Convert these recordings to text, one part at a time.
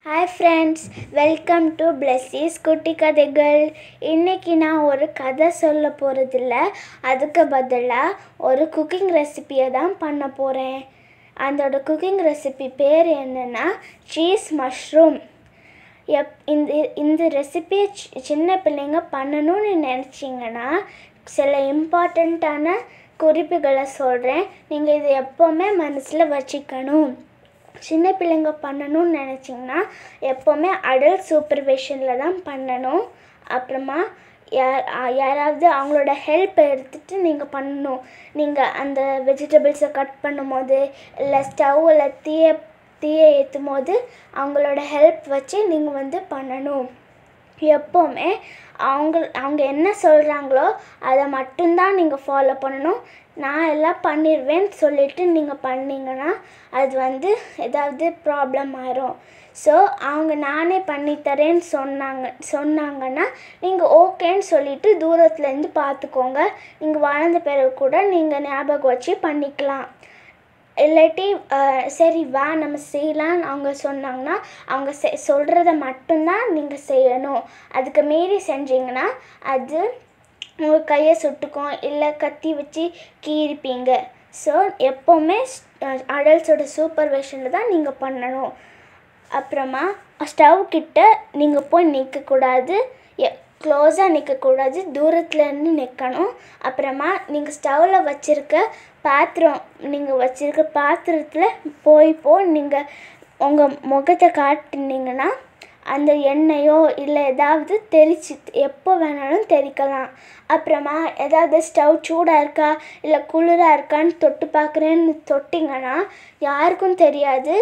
hi friends welcome to Blessy's குட்டி கதைகள் இன்றைக்கி நான் ஒரு கதை சொல்ல போகிறதில்ல அதுக்கு பதிலாக ஒரு குக்கிங் ரெசிபியை தான் பண்ண போகிறேன் அதோட குக்கிங் ரெசிபி பேர் என்னென்னா சீஸ் மஷ்ரூம் எப் இந்த இந்த ரெசிபியை சின்ன பிள்ளைங்க பண்ணணும்னு நினச்சிங்கன்னா சில இம்பார்ட்டண்ட்டான குறிப்புகளை சொல்கிறேன் நீங்கள் இது எப்போவுமே மனசில் வச்சுக்கணும் சின்ன பிள்ளைங்க பண்ணணும்னு நினச்சிங்கன்னா எப்போவுமே அடல்ட் சூப்பர்விஷனில் தான் பண்ணணும் அப்புறமா யார் யாராவது அவங்களோட ஹெல்ப் எடுத்துகிட்டு நீங்கள் பண்ணணும் நீங்கள் அந்த வெஜிடபிள்ஸை கட் பண்ணும்போது இல்லை ஸ்டவ்வில் தீய தீயை ஏற்றும் போது அவங்களோட ஹெல்ப் வச்சு நீங்கள் வந்து பண்ணணும் எப்போவுமே அவங்க அவங்க என்ன சொல்கிறாங்களோ அதை மட்டும்தான் நீங்கள் ஃபாலோ பண்ணணும் நான் எல்லாம் பண்ணிடுவேன்னு சொல்லிட்டு நீங்கள் பண்ணிங்கன்னா அது வந்து ஏதாவது ப்ராப்ளம் ஆயிரும் ஸோ அவங்க நானே பண்ணித்தரேன்னு சொன்னாங்க சொன்னாங்கன்னா நீங்கள் ஓகேன்னு சொல்லிவிட்டு தூரத்துலேருந்து பார்த்துக்கோங்க நீங்கள் வளர்ந்த பிறகு கூட நீங்கள் ஞாபகம் வச்சு பண்ணிக்கலாம் இல்லாட்டி சரி வா நம்ம செய்யலான்னு அவங்க சொன்னாங்கன்னா அவங்க செ சொல்கிறத மட்டும்தான் நீங்கள் செய்யணும் அதுக்கு மீறி செஞ்சீங்கன்னா அது உங்கள் கையை சுட்டுக்கும் இல்லை கத்தி வச்சு கீறிப்பீங்க ஸோ எப்போவுமே அடல்ட்ஸோட சூப்பர்விஷனில் தான் நீங்கள் பண்ணணும் அப்புறமா ஸ்டவ் கிட்ட நீங்கள் போய் நிற்கக்கூடாது க்ளோஸாக நிற்கக்கூடாது தூரத்துலேருந்து நிற்கணும் அப்புறமா நீங்கள் ஸ்டவ்வில் வச்சுருக்க பாத்திரம் நீங்கள் வச்சுருக்க பாத்திரத்தில் போய் போய் நீங்கள் உங்கள் முகத்தை காட்டினீங்கன்னா அந்த எண்ணெயோ இல்லை ஏதாவது தெரிச்சு எப்போ வேணாலும் தெரிக்கலாம் அப்புறமா ஏதாவது ஸ்டவ் சூடாக இருக்கா இல்லை குளிராக இருக்கான்னு தொட்டு பார்க்குறேன்னு தொட்டிங்கன்னா யாருக்கும் தெரியாது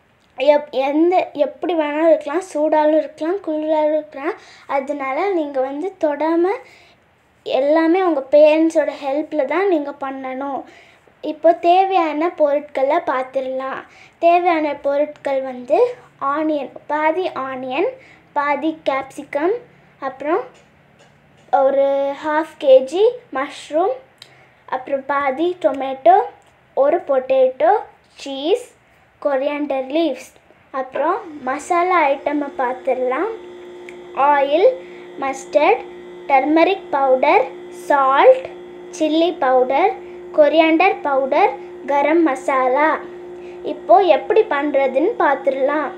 எப் எந்த எப்படி வேணாலும் இருக்கலாம் சூடாலும் இருக்கலாம் குளிராலும் இருக்கலாம் அதனால நீங்கள் வந்து தொடாமல் எல்லாமே உங்கள் பேரண்ட்ஸோட ஹெல்ப்பில் தான் நீங்கள் பண்ணணும் இப்போ தேவையான பொருட்களை பார்த்துடலாம் தேவையான பொருட்கள் வந்து ஆனியன் பாதி ஆனியன் பாதி கேப்சிகம் அப்புறம் ஒரு ஹாஃப் கேஜி மஷ்ரூம் அப்புறம் பாதி டொமேட்டோ ஒரு பொட்டேட்டோ சீஸ் கொரியாண்டர் லீவ்ஸ் அப்புறம் மசாலா ஐட்டமை பார்த்துடலாம் oil mustard turmeric powder salt chilli powder coriander powder garam masala இப்போது எப்படி பண்ணுறதுன்னு பார்த்துடலாம்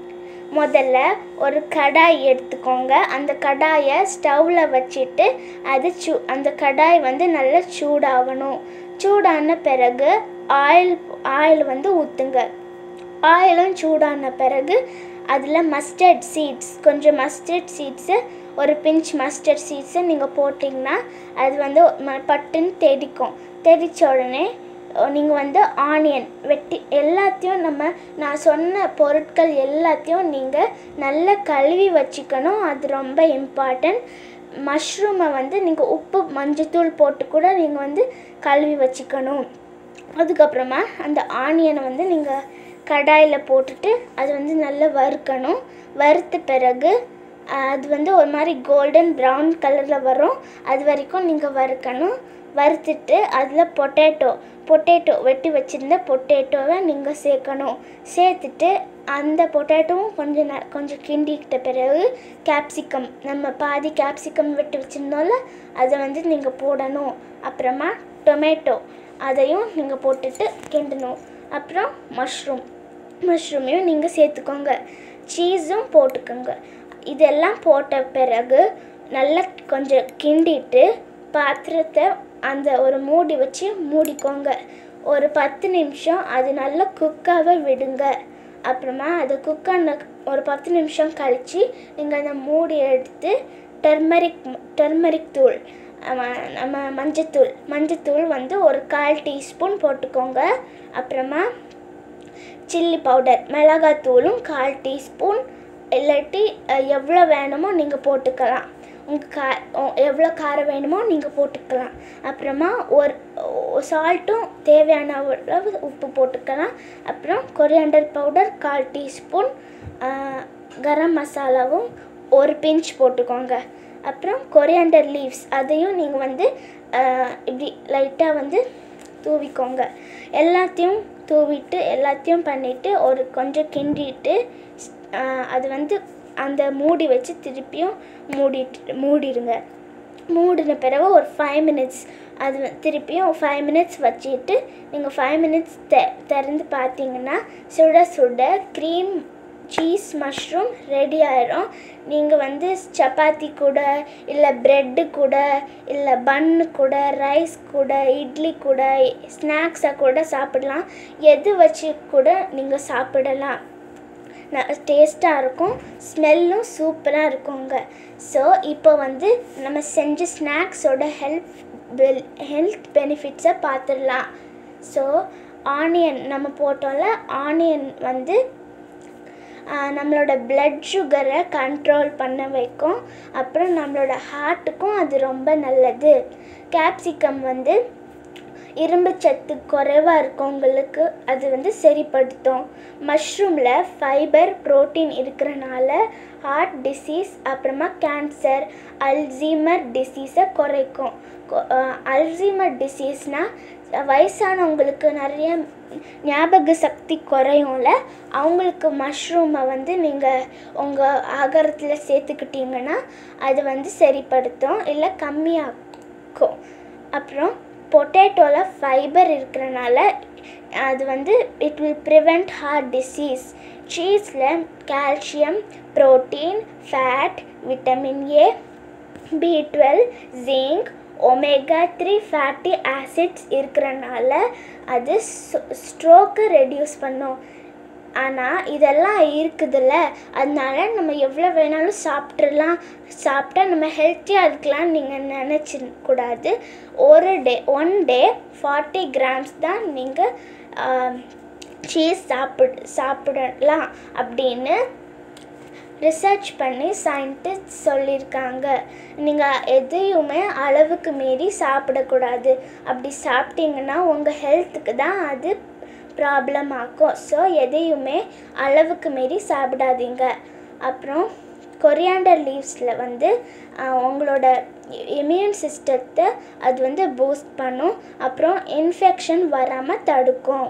முதல்ல ஒரு கடாய் எடுத்துக்கோங்க அந்த கடாயை ஸ்டவ்வில் வச்சுட்டு அது சூ அந்த கடாய் வந்து நல்லா சூடாகணும் சூடான பிறகு ஆயில் ஆயில் வந்து ஊற்றுங்க ஆயிலும் சூடான பிறகு அதில் மஸ்டர்ட் சீட்ஸ் கொஞ்சம் மஸ்டர்ட் சீட்ஸு ஒரு பிஞ்ச் மஸ்டர்ட் சீட்ஸை நீங்கள் போட்டிங்கன்னா அது வந்து பட்டுன்னு தெடிக்கும் தெரிச்ச உடனே நீங்கள் வந்து ஆனியன் வெட்டி எல்லாத்தையும் நம்ம நான் சொன்ன பொருட்கள் எல்லாத்தையும் நீங்கள் நல்லா கழுவி வச்சுக்கணும் அது ரொம்ப இம்பார்ட்டன்ட் மஷ்ரூமை வந்து நீங்கள் உப்பு மஞ்சத்தூள் போட்டு கூட நீங்கள் வந்து கழுவி வச்சுக்கணும் அதுக்கப்புறமா அந்த ஆனியனை வந்து நீங்கள் கடாயில் போட்டுட்டு அது வந்து நல்லா வறுக்கணும் வறுத்த பிறகு அது வந்து ஒரு மாதிரி கோல்டன் ப்ரௌன் கலரில் வரும் அது வரைக்கும் நீங்கள் வறுக்கணும் வறுத்துட்டு அதில் பொட்டேட்டோ பொட்டேட்டோ வெட்டி வச்சுருந்த பொட்டேட்டோவை நீங்கள் சேர்க்கணும் சேர்த்துட்டு அந்த பொட்டேட்டோவும் கொஞ்சம் ந கொஞ்சம் கிண்டிக்கிட்ட பிறகு கேப்சிகம் நம்ம பாதி கேப்சிகம் வெட்டி வச்சுருந்தோம்ல அதை வந்து நீங்கள் போடணும் அப்புறமா டொமேட்டோ அதையும் நீங்கள் போட்டுட்டு கிண்டணும் அப்புறம் மஷ்ரூம் மஷ்ரூமையும் நீங்கள் சேர்த்துக்கோங்க சீஸும் போட்டுக்கோங்க இதெல்லாம் போட்ட பிறகு நல்லா கொஞ்சம் கிண்டிட்டு பாத்திரத்தை அந்த ஒரு மூடி வச்சு மூடிக்கோங்க ஒரு பத்து நிமிஷம் அது நல்லா குக்காக விடுங்க அப்புறமா அது குக்கான ஒரு பத்து நிமிஷம் கழித்து நீங்கள் அந்த மூடி எடுத்து டர்மரிக் டர்மரிக் தூள் நம்ம மஞ்சத்தூள் மஞ்சத்தூள் வந்து ஒரு கால் டீஸ்பூன் போட்டுக்கோங்க அப்புறமா சில்லி பவுடர் மிளகாத்தூளும் கால் டீஸ்பூன் இல்லாட்டி எவ்வளோ வேணுமோ நீங்கள் போட்டுக்கலாம் உங்கள் கா எவ்வளோ காரம் வேணுமோ நீங்கள் போட்டுக்கலாம் அப்புறமா ஒரு சால்ட்டும் தேவையான அளவு உப்பு போட்டுக்கலாம் அப்புறம் கொரியாண்டர் பவுடர் கால் டீஸ்பூன் கரம் மசாலாவும் ஒரு பிஞ்ச் போட்டுக்கோங்க அப்புறம் கொரியாண்டர் லீவ்ஸ் அதையும் நீங்கள் வந்து இப்படி லைட்டாக வந்து தூவிக்கோங்க எல்லாத்தையும் தூவிட்டு எல்லாத்தையும் பண்ணிவிட்டு ஒரு கொஞ்சம் கிண்டிட்டு ஆஹ், அது வந்து அந்த மூடி வச்சு திருப்பியும் மூடிட்டு மூடிடுங்க மூடின பிறகு ஒரு ஃபைவ் மினிட்ஸ் அது வ- திருப்பியும் ஃபைவ் மினிட்ஸ் வச்சுட்டு நீங்கள் ஃபைவ் மினிட்ஸ் தெ திறந்து பார்த்தீங்கன்னா சுட சுட க்ரீம் சீஸ் மஷ்ரூம் ரெடி ஆயிரும் நீங்கள் வந்து சப்பாத்தி கூட இல்லை ப்ரெட்டு கூட இல்லை பன்னு கூட ரைஸ் கூட இட்லி கூட ஸ்நாக்ஸை கூட சாப்பிடலாம் எது வச்சு கூட நீங்கள் சாப்பிடலாம் டேஸ்ட்டாக இருக்கும் ஸ்மெல்லும் சூப்பராக இருக்குங்க ஸோ இப்போ வந்து நம்ம செஞ்ச ஸ்நாக்ஸோட ஹெல்ப் ஹெல்த் பெனிஃபிட்ஸை பார்த்துடலாம் ஸோ ஆனியன் நம்ம போட்டோம்ல ஆனியன் வந்து ஆஹ், நம்மளோட பிளட் சுகரை கண்ட்ரோல் பண்ண வைக்கும் அப்புறம் நம்மளோட ஹார்ட்டுக்கும் அது ரொம்ப நல்லது கேப்சிகம் வந்து இரும்பு சத்து குறைவாக இருக்கவங்களுக்கு அது வந்து சரிப்படுத்தும் மஷ்ரூமில் ஃபைபர் புரோட்டீன் இருக்கிறனால ஹார்ட் டிசீஸ் அப்புறமா கேன்சர் அல்சீமர் டிசீஸை குறைக்கும் கொ- அஹ் அல்சீமர் டிசீஸ்னால் வயசானவங்களுக்கு நிறைய ஞாபக சக்தி குறையும்ல அவங்களுக்கு மஷ்ரூமை வந்து நீங்கள் உங்கள் ஆகாரத்தில் சேர்த்துக்கிட்டீங்கன்னா அது வந்து சரிப்படுத்தும் இல்லை கம்மியாக்கும் அப்புறம் பொட்டேட்டோவில் ஃபைபர் இருக்கிறனால அது வந்து it will prevent heart disease சீஸில் calcium protein fat vitamin A B twelve zinc omega three fatty acids இருக்கிறனால அது ஸ்ட்ரோக்கை ரெடியூஸ் பண்ணும் ஆனால் இதெல்லாம் இருக்குதுல்ல அதனால நம்ம எவ்வளோ வேணாலும் சாப்பிட்றலாம் சாப்பிட்டா நம்ம ஹெல்த்தியாக இருக்கலாம்னு நீங்கள் நினச்சிக்கூடாது ஒரு day one day forty grams தான் நீங்கள் சீஸ் சாப்பிட் சாப்பிடலாம் அப்படின்னு ரிசர்ச் பண்ணி சயின்டிஸ்ட் சொல்லியிருக்காங்க நீங்கள் எதையுமே அளவுக்கு மீறி சாப்பிடக்கூடாது அப்படி சாப்பிட்டீங்கன்னா உங்கள் ஹெல்த்துக்கு தான் அது ப்ராப்ளம் ஆக்கும் ஸோ எதையுமே அளவுக்கு மீறி சாப்பிடாதீங்க அப்புறம் கொரியாண்டர் லீவ்ஸில் வந்து ஆஹ், உங்களோட இம்யூன் சிஸ்டத்தை அது வந்து பூஸ்ட் பண்ணும் அப்புறம் இன்ஃபெக்ஷன் வராமல் தடுக்கும்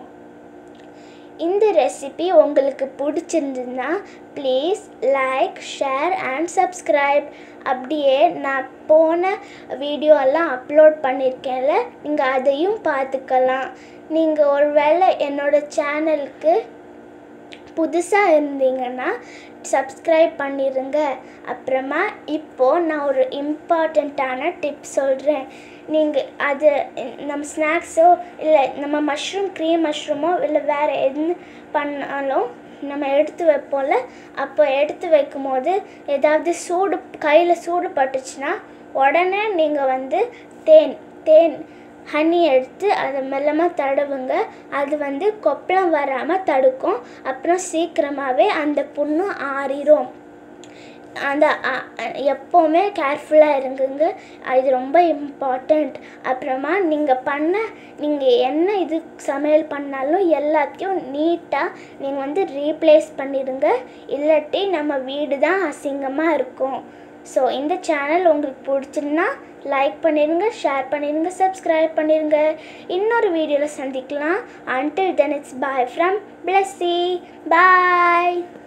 இந்த ரெசிபி உங்களுக்கு பிடிச்சிருந்ததுன்னா please like share and subscribe அப்படியே நான் போன வீடியோலாம் அப்லோட் பண்ணியிருக்கேன்ல நீங்கள் அதையும் பார்த்துக்கலாம் நீங்கள் ஒருவேளை என்னோட சேனலுக்கு புதுசாக இருந்தீங்கன்னா சப்ஸ்கிரைப் பண்ணிடுங்க அப்புறமா இப்போது நான் ஒரு இம்பார்ட்டண்ட்டான டிப் சொல்கிறேன் நீங்கள் அது நம்ம ஸ்நாக்ஸோ இல்லை நம்ம மஷ்ரூம் க்ரீம் மஷ்ரூமோ இல்லை வேறு எது பண்ணாலும் நம்ம எடுத்து வைப்போம்ல அப்போ எடுத்து வைக்கும் போது ஏதாவது சூடு கையில் சூடு பட்டுச்சுன்னா உடனே நீங்கள் வந்து தேன் தேன் ஹனி எடுத்து அதை மெல்லமாக தடவுங்க அது வந்து கொப்பளம் வராமல் தடுக்கும் அப்புறம் சீக்கிரமாகவே அந்த புண்ணு ஆறிடும் அந்த அ- அ- எப்போவுமே கேர்ஃபுல்லாக இருங்குங்க இது ரொம்ப இம்பார்ட்டண்ட் அப்புறமா நீங்கள் பண்ண நீங்கள் என்ன இது சமையல் பண்ணாலும் எல்லாத்தையும் நீட்டாக நீங்கள் வந்து ரீப்ளேஸ் பண்ணிடுங்க இல்லாட்டி நம்ம வீடு தான் அசிங்கமாக இருக்கும் ஸோ இந்த சேனல் உங்களுக்கு பிடிச்சிருந்தா லைக் பண்ணிடுங்க ஷேர் பண்ணிடுங்க சப்ஸ்கிரைப் பண்ணிடுங்க இன்னொரு வீடியோவில் சந்திக்கலாம் until then it's bye from Blessy bye